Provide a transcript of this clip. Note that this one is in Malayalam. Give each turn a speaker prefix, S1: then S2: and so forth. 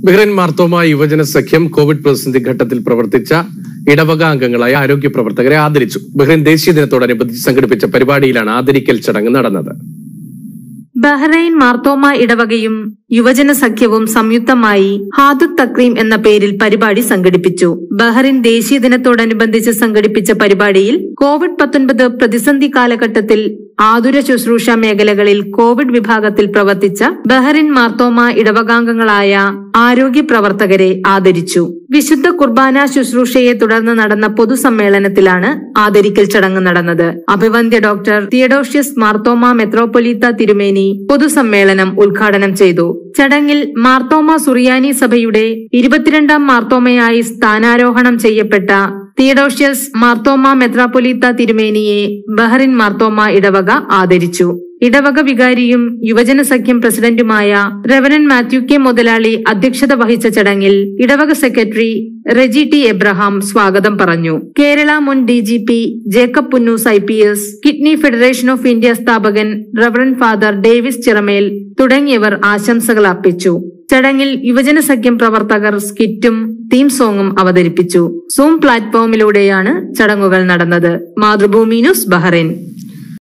S1: ബഹ്റൈൻ മാർത്തോമ യുവജന സഖ്യം കോവിഡ് പ്രതിസന്ധി ഘട്ടത്തിൽ പ്രവർത്തിച്ച ഇടവക അംഗങ്ങളായ ആരോഗ്യ പ്രവർത്തകരെ ആദരിച്ചു ബഹ്റൈൻ ദേശീയ ദിനത്തോടനുബന്ധിച്ച് സംഘടിപ്പിച്ച പരിപാടിയിലാണ് ആദരിക്കൽ ചടങ്ങ് നടന്നത്
S2: ബഹ്റൈൻ മാർത്തോമ ഇടവകയും യുവജന സഖ്യവും സംയുക്തമായി ഹാദു തക്രീം എന്ന പേരിൽ പരിപാടി സംഘടിപ്പിച്ചു ബഹ്റിൻ ദേശീയ ദിനത്തോടനുബന്ധിച്ച് സംഘടിപ്പിച്ച പരിപാടിയിൽ കോവിഡ് പത്തൊൻപത് പ്രതിസന്ധി കാലഘട്ടത്തിൽ ആതുര ശുശ്രൂഷ മേഖലകളിൽ കോവിഡ് വിഭാഗത്തിൽ പ്രവർത്തിച്ച ബഹ്റിൻ മാർത്തോമ ഇടവകാംഗങ്ങളായ ആരോഗ്യ പ്രവർത്തകരെ ആദരിച്ചു വിശുദ്ധ കുർബാന ശുശ്രൂഷയെ തുടർന്ന് നടന്ന പൊതുസമ്മേളനത്തിലാണ് ആദരിക്കൽ ചടങ്ങ് നടന്നത് അഭിവന്ദ്യ ഡോക്ടർ തിയഡോഷ്യസ് മാർത്തോമ മെത്രോപൊലീത്ത തിരുമേനി പൊതുസമ്മേളനം ഉദ്ഘാടനം ചെയ്തു ചടങ്ങിൽ മാർത്തോമ സുറിയാനി സഭയുടെ ഇരുപത്തിരണ്ടാം മാർത്തോമയായി സ്ഥാനാരോഹണം ചെയ്യപ്പെട്ട തിയഡോഷ്യസ് മാർത്തോമ മെത്രാപ്പൊലീത്ത തിരുമേനിയെ ബഹ്റിൻ മാർത്തോമ ഇടവക ആദരിച്ചു ഇടവക വികാരിയും യുവജന സഖ്യം പ്രസിഡന്റുമായ റെവറൻ മാത്യു കെ മുതലാളി അധ്യക്ഷത വഹിച്ച ചടങ്ങിൽ ഇടവക സെക്രട്ടറി റെജി ടി എബ്രഹാം സ്വാഗതം പറഞ്ഞു കേരള മുൻ D G P Jacob Punnoose I P S kidney federation of India സ്ഥാപകൻ റവറൻ ഫാദർ ഡേവിസ് ചിറമേൽ തുടങ്ങിയവർ ആശംസകൾ അർപ്പിച്ചു ചടങ്ങിൽ യുവജന സഖ്യം പ്രവർത്തകർ സ്കിറ്റും തീം സോങ്ങും അവതരിപ്പിച്ചു സൂം പ്ലാറ്റ്ഫോമിലൂടെയാണ് ചടങ്ങുകൾ നടന്നത് മാതൃഭൂമി ന്യൂസ് ബഹ്റൈൻ